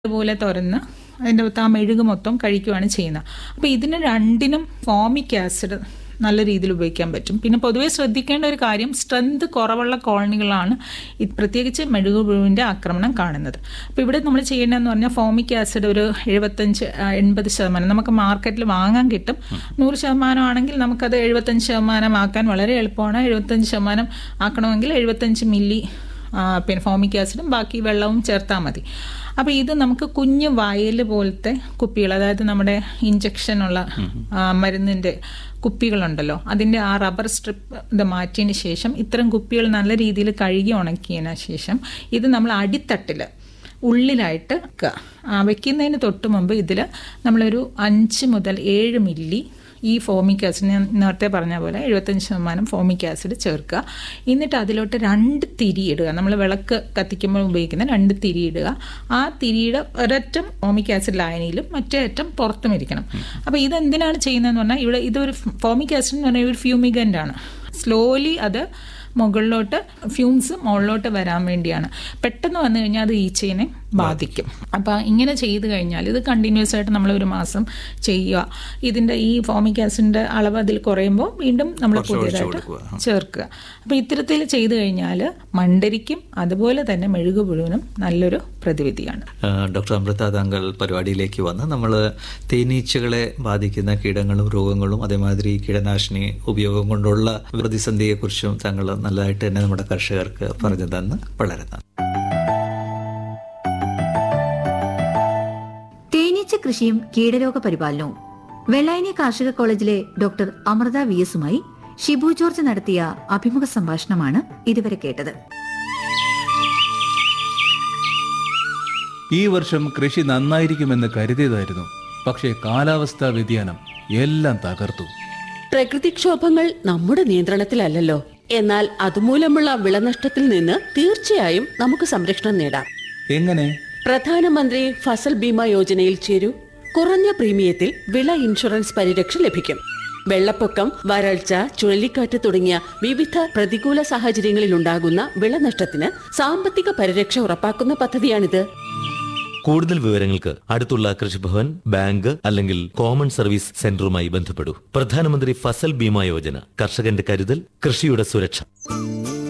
പോലെ തുറന്ന് അതിൻ്റെ അകത്ത് ആ മെഴുക് മൊത്തം കഴിക്കുകയാണ് ചെയ്യുന്നത് അപ്പോൾ ഇതിന് രണ്ടിനും ഫോമിക് ആസിഡ് നല്ല രീതിയിൽ ഉപയോഗിക്കാൻ പറ്റും പിന്നെ പൊതുവേ ശ്രദ്ധിക്കേണ്ട ഒരു കാര്യം സ്ട്രെങ്ത് കുറവുള്ള കോളനികളാണ് ഈ പ്രത്യേകിച്ച് മെഴുക് പുഴുവിൻ്റെ ആക്രമണം കാണുന്നത് അപ്പോൾ ഇവിടെ നമ്മൾ ചെയ്യേണ്ടതെന്ന് പറഞ്ഞാൽ ഫോമിക് ആസിഡ് ഒരു എഴുപത്തഞ്ച് ആ, എൺപത് ശതമാനം നമുക്ക് മാർക്കറ്റിൽ വാങ്ങാൻ കിട്ടും നൂറ് ശതമാനം ആണെങ്കിൽ നമുക്കത് എഴുപത്തഞ്ച് ശതമാനം ആക്കാൻ വളരെ എളുപ്പമാണ് എഴുപത്തഞ്ച് ശതമാനം ആക്കണമെങ്കിൽ എഴുപത്തഞ്ച് മില്ലി ആ, പിന്നെ ഫോമിക് ആസിഡും ബാക്കി വെള്ളവും ചേർത്താൽ മതി അപ്പോൾ ഇത് നമുക്ക് കുഞ്ഞു വയൽ പോലത്തെ കുപ്പികൾ അതായത് നമ്മുടെ ഇഞ്ചക്ഷനുള്ള മരുന്നിൻ്റെ കുപ്പികളുണ്ടല്ലോ അതിൻ്റെ ആ റബ്ബർ സ്ട്രിപ്പ് ഇത് മാറ്റിയതിന് ശേഷം ഇത്തരം കുപ്പികൾ നല്ല രീതിയിൽ കഴുകി ഉണക്കിയതിന് ശേഷം ഇത് നമ്മൾ അടിത്തട്ടിൽ ഉള്ളിലായിട്ട് വെക്കുക ആ, വെക്കുന്നതിന് തൊട്ട് മുമ്പ് ഇതിൽ നമ്മളൊരു അഞ്ച് മുതൽ ഏഴ് മില്ലി ഈ ഫോമിക് ആസിഡ് ഞാൻ നേരത്തെ പറഞ്ഞ പോലെ എഴുപത്തഞ്ച് ശതമാനം ഫോമിക് ആസിഡ് ചേർക്കുക എന്നിട്ട് അതിലോട്ട് രണ്ട് തിരി ഇടുക നമ്മൾ വിളക്ക് കത്തിക്കുമ്പോൾ ഉപയോഗിക്കുന്ന രണ്ട് തിരി ഇടുക ആ തിരിയുടെ ഒരറ്റം ഫോമിക് ആസിഡ് ലായനിയിലും മറ്റേ അറ്റം പുറത്തും ഇരിക്കണം അപ്പോൾ ഇതെന്തിനാണ് ചെയ്യുന്നതെന്ന് പറഞ്ഞാൽ ഇവിടെ ഇതൊരു ഫോമിക് ആസിഡ് എന്ന് പറഞ്ഞാൽ ഒരു ഫ്യൂമിഗൻ്റ് ആണ് സ്ലോലി അത് മുകളിലോട്ട് ഫ്യൂംസ് മുകളിലോട്ട് വരാൻ വേണ്ടിയാണ് പെട്ടെന്ന് വന്നു കഴിഞ്ഞാൽ അത് ഈച്ചയെ ബാധിക്കും അപ്പോൾ ഇങ്ങനെ ചെയ്ത് കഴിഞ്ഞാൽ ഇത് കണ്ടിന്യൂസ് ആയിട്ട് നമ്മൾ ഒരു മാസം ചെയ്യുക ഇതിൻ്റെ ഈ ഫോമിക് ആസിഡിൻ്റെ അളവ് അതിൽ കുറയുമ്പോൾ വീണ്ടും നമ്മൾ പുതിയതായിട്ട് ചേർക്കുക അപ്പോൾ ഇത്തരത്തിൽ ചെയ്തു കഴിഞ്ഞാൽ മണ്ടരിക്കും അതുപോലെ തന്നെ മെഴുകു പുഴുവിനും നല്ലൊരു പ്രതിവിധിയാണ് ആ, ഡോക്ടർ അമൃത താങ്കൾ പരിപാടിയിലേക്ക് വന്ന് നമ്മൾ തേനീച്ചകളെ ബാധിക്കുന്ന കീടങ്ങളും രോഗങ്ങളും അതേമാതിരി കീടനാശിനി ഉപയോഗം കൊണ്ടുള്ള പ്രതിസന്ധിയെക്കുറിച്ചും താങ്കൾ നല്ലതായിട്ട് തന്നെ നമ്മുടെ കർഷകർക്ക് പറഞ്ഞു തന്ന് വളരെ നന്ദി തേനീച്ച കൃഷിയും കീടരോഗ പരിപാലനവും വെള്ളായണി കാർഷിക കോളേജിലെ ഡോക്ടർ അമൃത വി എസുമായി ഷിബു ജോർജ് നടത്തിയ അഭിമുഖ സംഭാഷണമാണ് ഇതുവരെ കേട്ടത് ഈ വർഷം കൃഷി നന്നായിരിക്കുമെന്ന് കരുതിയതായിരുന്നു പക്ഷേ കാലാവസ്ഥാ വ്യതിയാനം എല്ലാം തകർത്തു പ്രകൃതിക്ഷോഭങ്ങൾ നമ്മുടെ നിയന്ത്രണത്തിലല്ലല്ലോ എന്നാൽ അതുമൂലമുള്ള വിളനഷ്ടത്തിൽ നിന്ന് തീർച്ചയായും നമുക്ക് സംരക്ഷണം നേടാം എങ്ങനെ പ്രധാനമന്ത്രി ഫസൽ ബീമ യോജനയിൽ ചേരൂ കുറഞ്ഞ പ്രീമിയത്തിൽ വിള ഇൻഷുറൻസ് പരിരക്ഷ ലഭിക്കും വെള്ളപ്പൊക്കം വരൾച്ച ചുഴലിക്കാറ്റ് തുടങ്ങിയ വിവിധ പ്രതികൂല സാഹചര്യങ്ങളിൽ ഉണ്ടാകുന്ന വിളനഷ്ടത്തിന് സാമ്പത്തിക പരിരക്ഷ ഉറപ്പാക്കുന്ന പദ്ധതിയാണിത് കൂടുതൽ വിവരങ്ങൾക്ക് അടുത്തുള്ള കൃഷിഭവൻ ബാങ്ക് അല്ലെങ്കിൽ കോമൺ സർവീസ് സെന്ററുമായി ബന്ധപ്പെടൂ പ്രധാനമന്ത്രി ഫസൽ ബീമ യോജന കർഷകന്റെ കരുതൽ കൃഷിയുടെ സുരക്ഷ